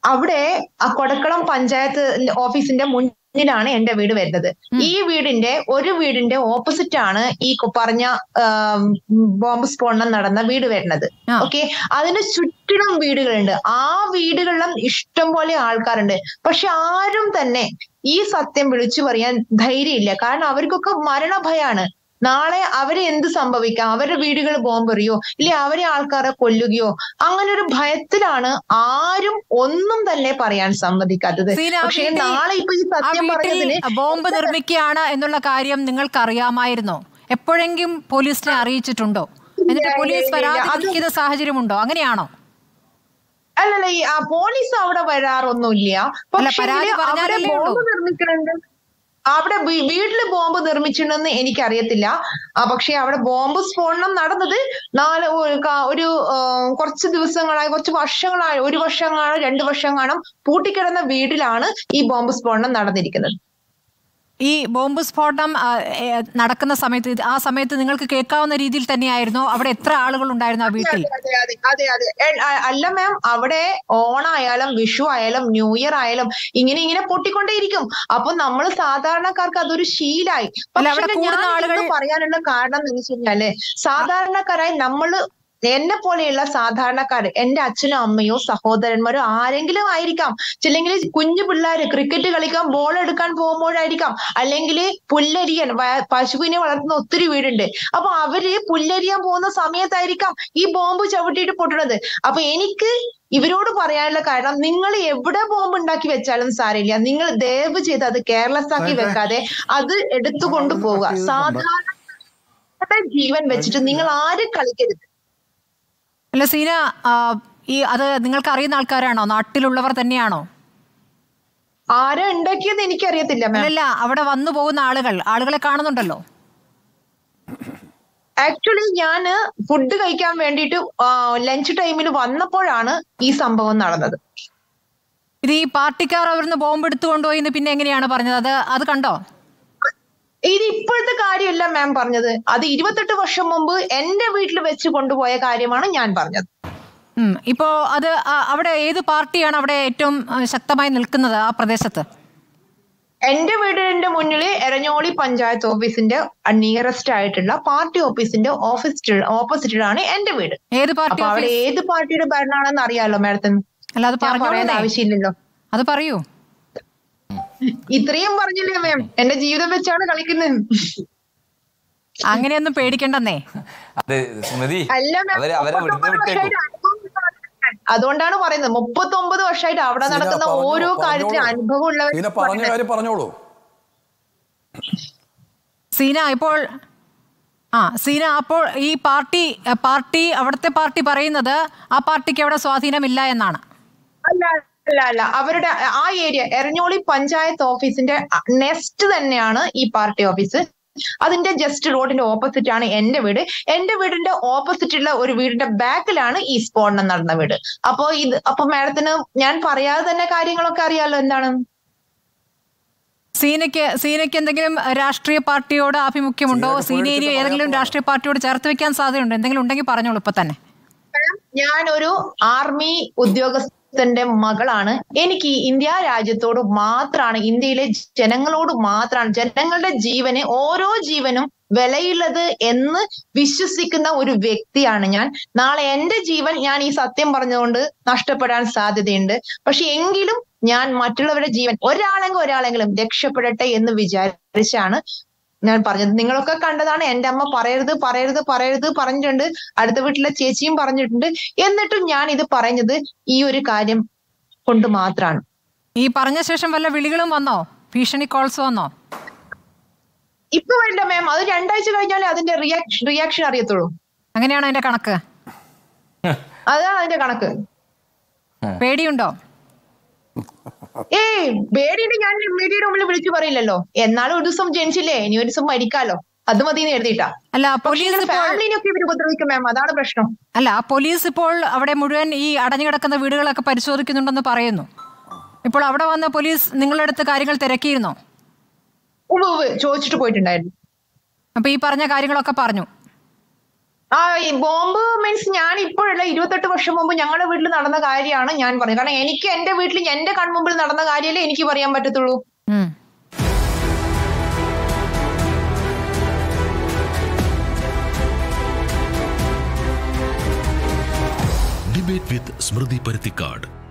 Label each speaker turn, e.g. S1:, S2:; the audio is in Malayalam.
S1: അവിടെ ആ കൊടക്കളം പഞ്ചായത്ത് ഓഫീസിന്റെ മുന്നിലാണ് എന്റെ വീട് വരുന്നത് ഈ വീടിന്റെ ഒരു വീടിന്റെ ഓപ്പോസിറ്റ് ആണ് ഈ കൊ- പറഞ്ഞ ആം, ബോംബ് സ്ഫോടനം നടന്ന വീട് വരുന്നത്
S2: ആ.
S1: ഓക്കെ അതിന് ചുറ്റിലും വീടുകളുണ്ട് ആ വീടുകളിലും ഇഷ്ടം പോലെ ആൾക്കാരുണ്ട് പക്ഷെ ആരും തന്നെ ഈ സത്യം വിളിച്ചു പറയാൻ ധൈര്യമില്ല കാരണം അവർക്കൊക്കെ മരണഭയാണ് നാളെ അവരെ എന്ത് സംഭവിക്കാം അവരുടെ വീടുകൾ ബോംബെറിയോ ഇല്ലെ അവരെ ആൾക്കാരെ കൊല്ലുകയോ അങ്ങനെ ഒരു ഭയത്തിലാണ് ആരും ഒന്നും തന്നെ പറയാൻ സമ്മതിക്കാത്തത്
S2: സീന, ആ
S1: പക്ഷേ
S2: വീട്ടിൽ-
S1: നാളെ ഇപ്പൊ ഈ
S2: ആ
S1: സത്യം
S2: വീട്ടിൽ
S1: പറയുന്നതിന്
S2: ബോംബ് നിർമ്മിക്കുകയാണ് എന്നുള്ള കാര്യം നിങ്ങൾക്ക് അറിയാമായിരുന്നോ എപ്പോഴെങ്കിലും പോലീസിനെ അറിയിച്ചിട്ടുണ്ടോ എന്നിട്ട്
S1: ഇല്ല,
S2: പോലീസ്
S1: ഇല്ല, ഇല്ല.
S2: പരാതി
S1: അത്
S2: നൽകിയത് സാഹചര്യമുണ്ടോ അങ്ങനെയാണോ
S1: അല്ലല്ല ഈ ആ പോലീസ് അവിടെ വരാറൊന്നുമില്ല പക്ഷേ
S2: പരാതി
S1: അവിടെ
S2: പറഞ്ഞാലല്ലേ
S1: ബോംബ്
S2: ഉള്ളൂ.
S1: നിർമ്മിക്കുന്നുണ്ട് അവിടെ വീ- വീട്ടില് ബോംബ് നിർമ്മിച്ചിട്ടുണ്ടെന്ന് എനിക്കറിയത്തില്ല ആ പക്ഷെ അവിടെ ബോംബ് സ്ഫോടനം നടന്നത് നാല് ഒരു ക- ഒരു ആ, കുറച്ച് ദിവസങ്ങളായി കുറച്ച് വർഷങ്ങളായി ഒരു വർഷം കാണും രണ്ട് വർഷം കാണും പൂട്ടിക്കിടന്ന വീട്ടിലാണ് ഈ ബോംബ് സ്ഫോടനം നടന്നിരിക്കുന്നത്
S2: ഈ ബോംബ് സ്ഫോടനം ആ, ഏ, നടക്കുന്ന സമയത്ത് ഇത് ആ സമയത്ത് നിങ്ങൾക്ക് കേൾക്കാവുന്ന രീതിയിൽ തന്നെയായിരുന്നോ അവിടെ എത്ര ആളുകൾ ഉണ്ടായിരുന്നു ആ വീട്ടിൽ
S1: അതെ അതെ അതെ അതെ എ- അ- അല്ല മാം അവിടെ ഓണായാലും വിഷു ആയാലും ന്യൂ ഇയർ ആയാലും ഇങ്ങനെ ഇങ്ങനെ പൊട്ടിക്കൊണ്ടേയിരിക്കും അപ്പൊ നമ്മൾ സാധാരണക്കാർക്ക് അതൊരു ശീലായി
S2: അല്ല, അവിടെ
S1: പക്ഷേ
S2: കൂടുന്ന
S1: ഞാൻ
S2: ആളുകൾ-
S1: ഇത് പറയാനുള്ള കാരണം എന്ന് വെച്ച് കഴിഞ്ഞാല് സാധാരണക്കാരായി നമ്മള് എന്നെ പോലെയുള്ള സാധാരണക്കാർ എന്റെ അച്ഛനോ അമ്മയോ സഹോദരന്മാരോ ആരെങ്കിലും ആയിരിക്കാം ചില്ലെങ്കിൽ കുഞ്ഞു പിള്ളേര് ക്രിക്കറ്റ് കളിക്കാൻ ബോൾ എടുക്കാൻ പോകുമ്പോഴായിരിക്കാം അല്ലെങ്കിൽ പുല്ലരിയൻ വ- പശുവിനെ വളർത്തുന്ന ഒത്തിരി വീടുണ്ട് അപ്പൊ അവര് പുല്ലരിയാൻ പോകുന്ന സമയത്തായിരിക്കാം ഈ ബോംബ് ചവിട്ടിയിട്ട് പൊട്ടുന്നത് അപ്പൊ എനിക്ക് ഇവരോട് പറയാനുള്ള കാരണം നിങ്ങൾ എവിടെ ബോംബ് ഉണ്ടാക്കി വെച്ചാലും സാരമില്ല നിങ്ങൾ ദയവ് ചെയ്ത് അത് കെയർലെസ് ആക്കി
S3: അതെ.
S1: വെക്കാതെ അത് എടുത്തുകൊണ്ട് പോവുക സാധാരണ ജീവൻ വെച്ചിട്ട് നിങ്ങൾ ആരും കളിക്കരുത്
S2: അല്ല സീന ആ, ഈ അത് നിങ്ങൾക്ക് അറിയുന്ന ആൾക്കാരാണോ നാട്ടിലുള്ളവർ തന്നെയാണോ
S1: ആരാ ഉണ്ടാക്കിയത് എനിക്കറിയത്തില്ല മാം
S2: അല്ലല്ല അവിടെ വന്നു പോകുന്ന ആളുകൾ ആളുകളെ കാണുന്നുണ്ടല്ലോ
S1: ആക്ച്വലി ഞാന് ഫുഡ് കഴിക്കാൻ വേണ്ടിയിട്ട് ലഞ്ച് ടൈമിൽ വന്നപ്പോഴാണ് ഈ സംഭവം നടന്നത്
S2: ഇത് ഈ പാർട്ടിക്കാർ അവിടുന്ന് ബോംബ് എടുത്തു കൊണ്ടുപോയി എന്ന് പിന്നെ എങ്ങനെയാണ് പറഞ്ഞത് അത് അത് കണ്ടോ
S1: ഇത് ഇപ്പോഴത്തെ കാര്യമല്ല മാം പറഞ്ഞത് അത് ഇരുപത്തെട്ട് വർഷം മുമ്പ് എന്റെ വീട്ടിൽ വെച്ച് കൊണ്ടുപോയ കാര്യമാണ് ഞാൻ പറഞ്ഞത്
S2: ഉം. ഇപ്പോ അത് ആ, അവിടെ ഏത് പാർട്ടിയാണ് അവിടെ ഏറ്റവും ആ, ശക്തമായി നിൽക്കുന്നത് ആ പ്രദേശത്ത്
S1: എന്റെ വീടിന്റെ മുന്നിൽ എരഞ്ഞോളി പഞ്ചായത്ത് ഓഫീസിന്റെ നിയറസ്റ്റ് ആയിട്ടുള്ള പാർട്ടി ഓഫീസിന്റെ ഓഫീസ് ഓപ്പോസിറ്റിലാണ് എന്റെ വീട്
S2: ഏത് പാർട്ടി
S1: അപ്പൊ അവിടെ
S2: ഓഫീസ്
S1: ഏത് പാർട്ടിയുടെ ഭരണമാണെന്ന് അറിയാലോ മാഡത്തിന്
S2: അല്ല അത്
S1: ഞാൻ പറയേണ്ട
S2: പറഞ്ഞോളൂ
S1: ആവശ്യമില്ലല്ലോ
S2: അത് പറയൂ
S1: ഇത്രയും പറഞ്ഞില്ലേ മാം എന്റെ ജീവിതം വെച്ചാണ് കളിക്കുന്നത്
S2: അങ്ങനെയൊന്നും പേടിക്കണ്ടെന്നേ
S4: അതെ സ്മൃതി
S1: അല്ല മാം
S4: അവരെ അവരെ വെറുതെ വിട്ടേക്കൂ
S1: അതുകൊണ്ടാണ് പറയുന്നത് മുപ്പത്തി ഒമ്പത് വർഷമായിട്ട് അവിടെ
S3: സീന,
S1: നടക്കുന്ന
S3: പറഞ്ഞോ,
S1: ഓരോ കാര്യത്തിലും
S3: പറഞ്ഞോളൂ.
S1: അനുഭവം
S3: സീന പറഞ്ഞ
S1: ഉള്ളവർ
S3: കാര്യം പറഞ്ഞോളൂ
S2: സീന ഇപ്പോൾ ആ സീന അപ്പോൾ ഈ പാർട്ടി പാർട്ടി അവിടുത്തെ പാർട്ടി പറയുന്നത് ആ പാർട്ടിക്ക് അവിടെ സ്വാധീനമില്ല എന്നാണ്
S1: അല്ല അല്ല അല്ല അവരുടെ ആ ഏരിയ എരഞ്ഞോളി പഞ്ചായത്ത് ഓഫീസിന്റെ നെക്സ്റ്റ് തന്നെയാണ് ഈ പാർട്ടി ഓഫീസ് അതിന്റെ ജസ്റ്റ് റോഡിന്റെ ഓപ്പോസിറ്റ് ആണ് എന്റെ വീട് എന്റെ വീടിന്റെ ഓപ്പോസിറ്റ് ഉള്ള ഒരു വീടിന്റെ ബാക്കിലാണ് ഈ സ്ഫോടനം നടന്ന വീട് അപ്പോ ഇത് അപ്പൊ മാഡത്തിന് ഞാൻ പറയാതെ തന്നെ കാര്യങ്ങളൊക്കെ അറിയാലോ എന്താണ്
S2: സീനയ്ക്ക് സീനയ്ക്ക് എന്തെങ്കിലും രാഷ്ട്രീയ പാർട്ടിയോട് ആഭിമുഖ്യമുണ്ടോ
S3: സീനയുടെ
S2: സീന ഇനി
S3: പേടിച്ച്
S2: ഏതെങ്കിലും
S3: പറയാത്തതാണ്.
S2: രാഷ്ട്രീയ പാർട്ടിയോട് ചേർത്ത് വെക്കാൻ സാധ്യതയുണ്ടോ എന്തെങ്കിലും ഉണ്ടെങ്കിൽ പറഞ്ഞോളൂ ഇപ്പൊ തന്നെ
S1: ഞാനൊരു ആർമി ഉദ്യോഗസ്ഥന്റെ മകളാണ് എനിക്ക് ഈ ഇന്ത്യ രാജ്യത്തോട് മാത്രമാണ് ഇന്ത്യയിലെ ജനങ്ങളോട് മാത്രമാണ് ജനങ്ങളുടെ ജീവന് ഓരോ ജീവനും വിലയുള്ളത് എന്ന് വിശ്വസിക്കുന്ന ഒരു വ്യക്തിയാണ് ഞാൻ നാളെ എന്റെ ജീവൻ ഞാൻ ഈ സത്യം പറഞ്ഞുകൊണ്ട് നഷ്ടപ്പെടാൻ സാധ്യതയുണ്ട് പക്ഷെ എങ്കിലും ഞാൻ മറ്റുള്ളവരുടെ ജീവൻ ഒരാളെങ്കിലും ഒരാളെങ്കിലും രക്ഷപ്പെടട്ടെ എന്ന് വിചാരിച്ചാണ് ഞാൻ പറഞ്ഞത് നിങ്ങളൊക്കെ കണ്ടതാണ് എന്റെ അമ്മ പറയരുത് പറയരുത് പറയരുത് പറഞ്ഞിട്ടുണ്ട് അടുത്ത വീട്ടിലെ ചേച്ചിയും പറഞ്ഞിട്ടുണ്ട് എന്നിട്ടും ഞാൻ ഇത് പറഞ്ഞത് ഈ ഒരു കാര്യം കൊണ്ട് മാത്രമാണ്
S2: ഈ പറഞ്ഞ ശേഷം വല്ല വിളികളും വന്നോ ഭീഷണി കോൾസ് വന്നോ
S1: ഇപ്പൊ വേണ്ട മാം അത് രണ്ടാഴ്ച കഴിഞ്ഞാലേ അതിന്റെ റിയാക്ഷൻ റിയാക്ഷൻ അറിയത്തുള്ളൂ
S2: അങ്ങനെയാണോ അതിന്റെ കണക്ക്
S1: അതാണ് അതിന്റെ കണക്ക്
S2: പേടിയുണ്ടോ
S1: ഏയ് പേടിയുടെ ഞാൻ മീഡിയയുടെ മുമ്പിൽ വിളിച്ചു പറയില്ലല്ലോ എന്നാലും ഒരു ദിവസം ജനിച്ചില്ലേ ഇനി ഒരു ദിവസം മരിക്കാലോ അത് മതി എന്ന് എഴുതിയിട്ടാ
S2: അല്ല
S1: പക്ഷേ
S2: പോലീസ് ഇപ്പോൾ
S1: ഫാമിലിനൊക്കെ ഇവർ ഉപദ്രവിക്കും മാം അതാണ് പ്രശ്നം
S2: അല്ല പോലീസ് ഇപ്പോൾ അവിടെ മുഴുവൻ ഈ അടഞ്ഞു കിടക്കുന്ന വീടുകളൊക്കെ പരിശോധിക്കുന്നുണ്ടെന്ന് പറയുന്നു ഇപ്പോൾ അവിടെ വന്ന് പോലീസ് നിങ്ങളുടെ അടുത്ത് കാര്യങ്ങൾ തിരക്കിയിരുന്നോ
S1: ഉവ്വ് ഉവ്വ് ചോദിച്ചിട്ട് പോയിട്ടുണ്ടായിരുന്നു
S2: അപ്പൊ ഈ പറഞ്ഞ കാര്യങ്ങളൊക്കെ പറഞ്ഞു
S1: ആ ഈ ബോംബ് മീൻസ് ഞാൻ ഇപ്പോഴല്ല ഇരുപത്തെട്ട് വർഷം മുമ്പ് ഞങ്ങളുടെ വീട്ടിൽ നടന്ന കാര്യമാണ് ഞാൻ പറയുന്നത് കാരണം എനിക്ക് എന്റെ വീട്ടിൽ എന്റെ കൺമുമ്പിൽ നടന്ന കാര്യമല്ലേ എനിക്ക് പറയാൻ പറ്റത്തുള്ളൂ
S2: ഉം.
S3: ഡിബേറ്റ് വിത്ത് സ്മൃതി പരുത്തിക്കാട്